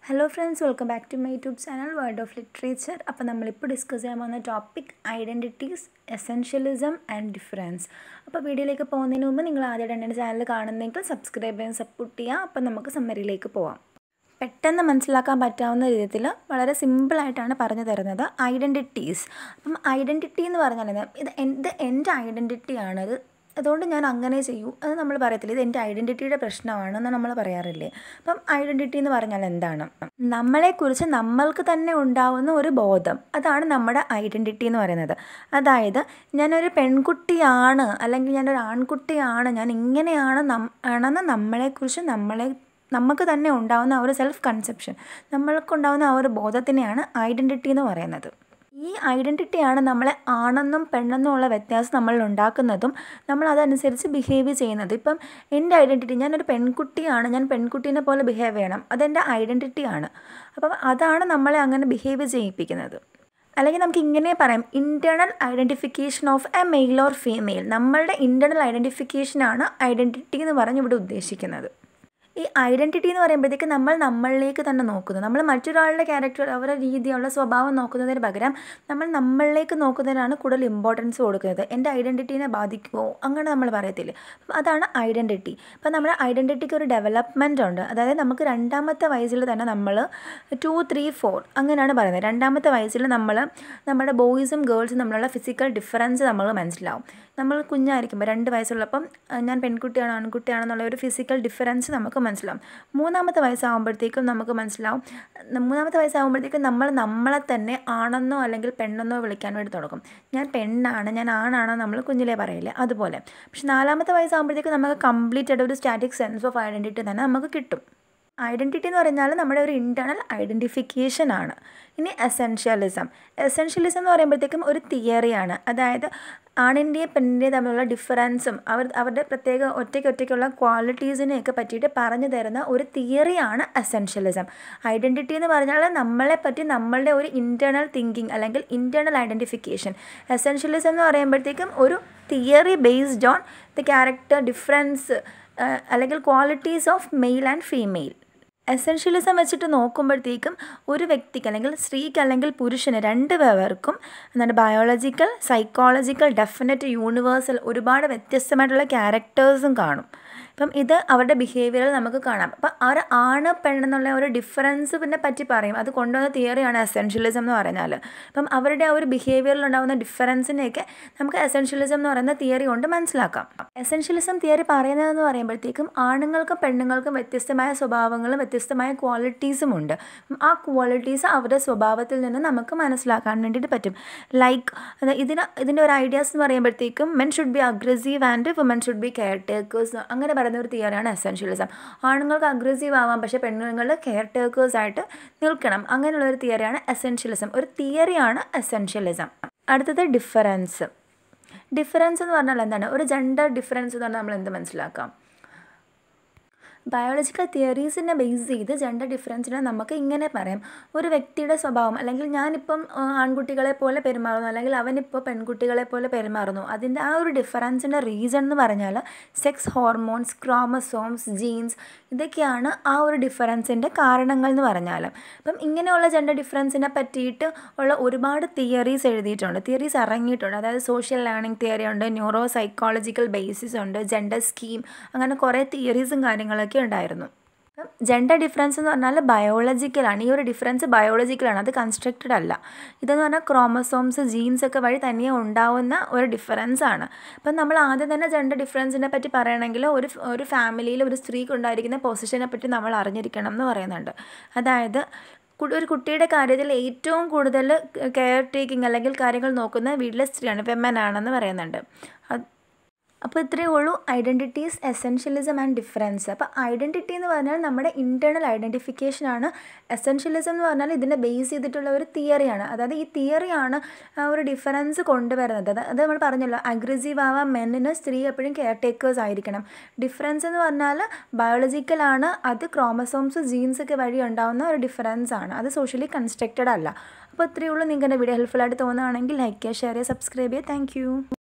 Hello friends welcome back to my YouTube channel word of literature അപ്പോൾ നമ്മളിപ്പോൾ discuss ചെയ്യാൻ പോകുന്ന topic identities essentialism and difference അപ്പോൾ വീഡിയോയിലേക്ക് പോകുന്നതിന് മുമ്പ് നിങ്ങൾ ആദ്യമായിട്ട് എൻ്റെ ചാനൽ കാണുന്നെങ്കിൽ സബ്സ്ക്രൈബ് ചെയ്യാൻ സപ്പോർട്ട് ചെയ്യുക അപ്പോൾ നമുക്ക് സമ്മറിയിലേക്ക് പോവാം പെട്ടെന്ന് മനസ്സിലാക്കാൻ പറ്റാവുന്ന രീതിയിൽ വളരെ സിമ്പിളായിട്ടാണ് പറഞ്ഞു തരുന്നത് ഐഡൻറ്റിറ്റീസ് അപ്പം ഐഡൻറ്റിറ്റി എന്ന് പറഞ്ഞാൽ എന്താ? ഇത് എൻ്റെ എൻ്റെ ഐഡൻറ്റിറ്റിയാണ് ഇത് അതുകൊണ്ട് ഞാൻ അങ്ങനെ ചെയ്യൂ അത് നമ്മൾ പറയത്തില്ല ഇത് എൻ്റെ ഐഡൻറ്റിറ്റിയുടെ പ്രശ്നമാണെന്ന് നമ്മൾ പറയാറില്ലേ അപ്പം ഐഡൻറ്റിറ്റി എന്ന് പറഞ്ഞാൽ എന്താണ് നമ്മളെക്കുറിച്ച് നമ്മൾക്ക് തന്നെ ഉണ്ടാവുന്ന ഒരു ബോധം അതാണ് നമ്മുടെ ഐഡൻറ്റിറ്റി എന്ന് പറയുന്നത് അതായത് ഞാനൊരു പെൺകുട്ടിയാണ് അല്ലെങ്കിൽ ഞാനൊരു ആൺകുട്ടിയാണ് ഞാൻ ഇങ്ങനെയാണ് നം ആണെന്ന് നമ്മളെക്കുറിച്ച് നമ്മളെ നമുക്ക് തന്നെ ഉണ്ടാവുന്ന ആ ഒരു സെൽഫ് കൺസെപ്ഷൻ നമ്മൾക്കുണ്ടാവുന്ന ആ ഒരു ബോധത്തിനെയാണ് ഐഡൻറ്റിറ്റി എന്ന് പറയുന്നത് ഈ ഐഡൻറ്റിറ്റിയാണ് നമ്മളെ ആണെന്നും പെണ്ണെന്നും ഉള്ള വ്യത്യാസം നമ്മൾ ഉണ്ടാക്കുന്നതും നമ്മൾ അതനുസരിച്ച് ബിഹേവ് ചെയ്യുന്നത് ഇപ്പം എൻ്റെ ഐഡൻറ്റിറ്റി ഞാനൊരു പെൺകുട്ടിയാണ് ഞാൻ പെൺകുട്ടീനെ പോലെ ബിഹേവ് ചെയ്യണം അതെൻ്റെ ഐഡൻറ്റിറ്റിയാണ് അപ്പം അതാണ് നമ്മളെ അങ്ങനെ ബിഹേവ് ചെയ്യിപ്പിക്കുന്നത് അല്ലെങ്കിൽ നമുക്ക് ഇങ്ങനെ പറയാം internal identification of a male or female നമ്മളുടെ ഇൻറ്റേർണൽ ഐഡൻറ്റിഫിക്കേഷനാണ് ഐഡൻറ്റിറ്റി എന്ന് പറഞ്ഞ് ഇവിടെ ഉദ്ദേശിക്കുന്നത് ഈ ഐഡൻറ്റിറ്റി എന്ന് പറയുമ്പോഴത്തേക്ക് നമ്മൾ നമ്മളിലേക്ക് തന്നെ നോക്കുന്നു നമ്മൾ മറ്റൊരാളുടെ ക്യാരക്ടർ അവരുടെ രീതിയുള്ള സ്വഭാവം നോക്കുന്നതിന് പകരം നമ്മൾ നമ്മളിലേക്ക് നോക്കുന്നതിനാണ് കൂടുതൽ ഇമ്പോർട്ടൻസ് കൊടുക്കുന്നത് എൻ്റെ ഐഡൻറ്റിറ്റീനെ ബാധിക്കുമോ അങ്ങനെ നമ്മൾ പറയത്തില്ലേ അപ്പം അതാണ് ഐഡൻറ്റിറ്റി അപ്പം നമ്മുടെ ഐഡൻറ്റിറ്റിക്ക് ഒരു ഡെവലപ്മെൻ്റ് ഉണ്ട് അതായത് നമുക്ക് രണ്ടാമത്തെ വയസ്സിൽ തന്നെ നമ്മൾ ടു ത്രീ ഫോർ അങ്ങനെയാണ് പറയുന്നത് രണ്ടാമത്തെ വയസ്സിൽ നമ്മൾ നമ്മുടെ ബോയ്സും ഗേൾസും തമ്മിലുള്ള ഫിസിക്കൽ ഡിഫറൻസ് നമ്മൾ മനസ്സിലാവും നമ്മൾ കുഞ്ഞായിരിക്കുമ്പോൾ രണ്ട് വയസ്സുള്ളപ്പം ഞാൻ പെൺകുട്ടിയാണോ ആൺകുട്ടിയാണെന്നുള്ള ഒരു ഫിസിക്കൽ ഡിഫറൻസ് നമുക്ക് മനസ്സിലാവും മൂന്നാമത്തെ വയസ്സാകുമ്പോഴത്തേക്കും നമുക്ക് മനസ്സിലാവും മൂന്നാമത്തെ വയസ്സാകുമ്പോഴത്തേക്കും നമ്മൾ നമ്മളെ തന്നെ ആണെന്നോ അല്ലെങ്കിൽ പെണ്ണെന്നോ വിളിക്കാൻ വേണ്ടി തുടങ്ങും ഞാൻ പെണ്ണാണ് ഞാൻ ആണാണോ നമ്മൾ കുഞ്ഞിലേ പറയില്ലേ അതുപോലെ പക്ഷെ നാലാമത്തെ വയസ്സാകുമ്പോഴത്തേക്കും നമുക്ക് കംപ്ലീറ്റ് ആയിട്ട് ഒരു സ്റ്റാറ്റിക് സെൻസ് ഓഫ് ഐഡൻറ്റിറ്റി തന്നെ നമുക്ക് കിട്ടും ഐഡൻറ്റിറ്റി എന്ന് പറഞ്ഞാൽ നമ്മുടെ ഒരു ഇൻറ്റേർണൽ ഐഡൻറ്റിഫിക്കേഷൻ ആണ് ഇനി എസെൻഷ്യലിസം എസെൻഷ്യലിസം എന്ന് പറയുമ്പോഴത്തേക്കും ഒരു തിയറിയാണ് അതായത് ആണിൻ്റെയും പെണ്ണിൻ്റെയും തമ്മിലുള്ള ഡിഫറൻസും അവർ അവരുടെ പ്രത്യേക ഒറ്റയ്ക്ക് ഒറ്റയ്ക്കുള്ള ക്വാളിറ്റീസിനെയൊക്കെ പറ്റിയിട്ട് പറഞ്ഞു തരുന്ന ഒരു തിയറിയാണ് എസെൻഷ്യലിസം ഐഡൻറ്റിറ്റി എന്ന് പറഞ്ഞാൽ നമ്മളെ പറ്റി നമ്മളുടെ ഒരു ഇൻറ്റേർണൽ തിങ്കിങ് അല്ലെങ്കിൽ ഇൻറ്റേർണൽ ഐഡൻറ്റിഫിക്കേഷൻ എസെൻഷ്യലിസം എന്ന് പറയുമ്പോഴത്തേക്കും ഒരു theory based on the character difference അല്ലെങ്കിൽ qualities of male and female essentialism വെച്ചിട്ട് നോക്കുമ്പോഴത്തേക്കും ഒരു വ്യക്തിക്ക് അല്ലെങ്കിൽ സ്ത്രീക്ക് അല്ലെങ്കിൽ പുരുഷന് രണ്ട് പേർക്കും എന്താണ് ബയോളജിക്കൽ സൈക്കോളജിക്കൽ ഡെഫിനറ്റ് യൂണിവേഴ്സൽ ഒരുപാട് വ്യത്യസ്തമായിട്ടുള്ള ക്യാരക്ടേഴ്സും കാണും അപ്പം ഇത് അവരുടെ ബിഹേവിയറിൽ നമുക്ക് കാണാം അപ്പം അവർ ആണ് പെണ്ണെന്നുള്ള ഒരു ഡിഫറൻസ് പിന്നെ പറ്റി പറയും അത് കൊണ്ടുവന്ന തിയറിയാണ് എസെൻഷ്യലിസം എന്ന് പറഞ്ഞാൽ അപ്പം അവരുടെ ആ ഒരു ബിഹേവിയറിൽ ഉണ്ടാകുന്ന ഡിഫറൻസിനെയൊക്കെ നമുക്ക് എസെൻഷ്യലിസം എന്ന് പറയുന്ന തിയറി കൊണ്ട് മനസ്സിലാക്കാം എസെൻഷ്യലിസം തിയറി പറയുന്നതെന്ന് പറയുമ്പോഴത്തേക്കും ആണുങ്ങൾക്കും പെണ്ണുങ്ങൾക്കും വ്യത്യസ്തമായ സ്വഭാവങ്ങളും വ്യത്യസ്തമായ ക്വാളിറ്റീസും ഉണ്ട് ആ ക്വാളിറ്റീസ് അവരുടെ സ്വഭാവത്തിൽ നിന്ന് നമുക്ക് മനസ്സിലാക്കാൻ വേണ്ടിയിട്ട് പറ്റും ലൈക്ക് ഇതിന് ഇതിൻ്റെ ഒരു ഐഡിയാസ് എന്ന് പറയുമ്പോഴത്തേക്കും men should be aggressive and woman should be caretakers അങ്ങനെ പറയുന്ന ഒരു തിയറിയാണ് എസെൻഷ്യലിസം ആണുങ്ങൾക്ക് അഗ്രസീവ് ആവാം പക്ഷേ പെണ്ണുങ്ങൾ കെയർ ടേക്കേഴ്സ് ആയിട്ട് നിൽക്കണം അങ്ങനെയുള്ള ഒരു തിയറിയാണ് എസെൻഷ്യലിസം ഒരു തിയറിയാണ് എസെൻഷ്യലിസം അടുത്തത് ഡിഫറൻസ് ഡിഫറൻസ് എന്ന് പറഞ്ഞാൽ എന്താണ് ഒരു ജെൻഡർ ഡിഫറൻസ് എന്ന് പറഞ്ഞാൽ നമ്മൾ എന്ത് മനസ്സിലാക്കാം ബയോളജിക്കൽ തിയറീസിനെ ബേസ് ചെയ്ത് ജെൻഡർ ഡിഫറൻസിനെ നമുക്ക് ഇങ്ങനെ പറയാം ഒരു വ്യക്തിയുടെ സ്വഭാവം അല്ലെങ്കിൽ ഞാനിപ്പം ആൺകുട്ടികളെ പോലെ പെരുമാറുന്നു അല്ലെങ്കിൽ അവനിപ്പോൾ പെൺകുട്ടികളെ പോലെ പെരുമാറുന്നു അതിൻ്റെ ആ ഒരു ഡിഫറൻസിൻ്റെ റീസൺ എന്ന് പറഞ്ഞാൽ സെക്സ് ഹോർമോൺസ് ക്രോമസോംസ് ജീൻസ് ഇതൊക്കെയാണ് ആ ഒരു ഡിഫറൻസിൻ്റെ കാരണങ്ങൾ എന്ന് പറഞ്ഞാൽ അപ്പം ഇങ്ങനെയുള്ള ജെൻഡർ ഡിഫറൻസിനെ പറ്റിയിട്ട് ഉള്ള ഒരുപാട് തിയറീസ് എഴുതിയിട്ടുണ്ട് തിയറീസ് ഇറങ്ങിയിട്ടുണ്ട് അതായത് സോഷ്യൽ ലേണിംഗ് തിയറി ഉണ്ട് ന്യൂറോ സൈക്കോളജിക്കൽ ബേസിസ് ഉണ്ട് ജെൻഡർ സ്കീം അങ്ങനെ കുറേ തിയറീസും കാര്യങ്ങളൊക്കെ ഒക്കെ ഉണ്ടായിരുന്നു ജെൻഡർ ഡിഫറൻസ് എന്ന് പറഞ്ഞാൽ ബയോളജിക്കലാണ് ഈ ഒരു ഡിഫറൻസ് ബയോളജിക്കലാണ് അത് കൺസ്ട്രക്റ്റഡ് അല്ല ഇതെന്ന് പറഞ്ഞാൽ ക്രോമസോംസ് ജീൻസ് ഒക്കെ വഴി തനിയെ ഉണ്ടാവുന്ന ഒരു ഡിഫറൻസ് ആണ് അപ്പം നമ്മൾ ആദ്യം തന്നെ ജെൻഡർ ഡിഫറൻസിനെ പറ്റി പറയണമെങ്കിൽ ഒരു ഒരു ഫാമിലിയിൽ ഒരു സ്ത്രീക്ക് ഉണ്ടായിരിക്കുന്ന പൊസിഷനെ പറ്റി നമ്മൾ അറിഞ്ഞിരിക്കണം എന്ന് പറയുന്നുണ്ട് അതായത് ഒരു കുട്ടിയുടെ കാര്യത്തിൽ ഏറ്റവും കൂടുതൽ കെയർ ടേക്കിംഗ് അല്ലെങ്കിൽ കാര്യങ്ങൾ നോക്കുന്ന വീട്ടിലെ സ്ത്രീയാണ് വെമ്മൻ ആണെന്ന് പറയുന്നുണ്ട് അപ്പോൾ ഇത്രയേ ഉള്ളൂ ഐഡൻറ്റിറ്റീസ് എസെൻഷ്യലിസം ആൻഡ് ഡിഫറൻസ് അപ്പോൾ ഐഡൻറ്റിറ്റി എന്ന് പറഞ്ഞാൽ നമ്മുടെ ഇൻറ്റേർണൽ ഐഡൻറ്റിഫിക്കേഷൻ ആണ് എസെൻഷ്യലിസം എന്ന് പറഞ്ഞാൽ ഇതിനെ ബേസ് ചെയ്തിട്ടുള്ള ഒരു തിയറിയാണ് അതായത് ഈ തിയറിയാണ് ആ ഒരു ഡിഫറൻസ് കൊണ്ടുവരുന്നത് അത് അത് നമ്മൾ പറഞ്ഞല്ലോ അഗ്രസീവ് ആവാൻ മെന്നിന് സ്ത്രീ എപ്പോഴും കെയർ ടേക്കേഴ്സ് ആയിരിക്കണം ഡിഫറൻസ് എന്ന് പറഞ്ഞാൽ ബയോളജിക്കലാണ് അത് ക്രോമസോംസ് ജീൻസ് ഒക്കെ വഴി ഉണ്ടാകുന്ന ഒരു ഡിഫറൻസ് ആണ് അത് സോഷ്യലി കൺസ്ട്രക്റ്റഡ് അല്ല അപ്പോൾ ഇത്രയേ ഉള്ളൂ നിങ്ങൾക്ക് എൻ്റെ വീഡിയോ ഹെൽപ്ഫുൾ ആയിട്ട് തോന്നുകയാണെങ്കിൽ ലൈക്ക് ചെയ്യുക ഷെയർ ചെയ്യുക സബ്സ്ക്രൈബ് ചെയ്യുക താങ്ക്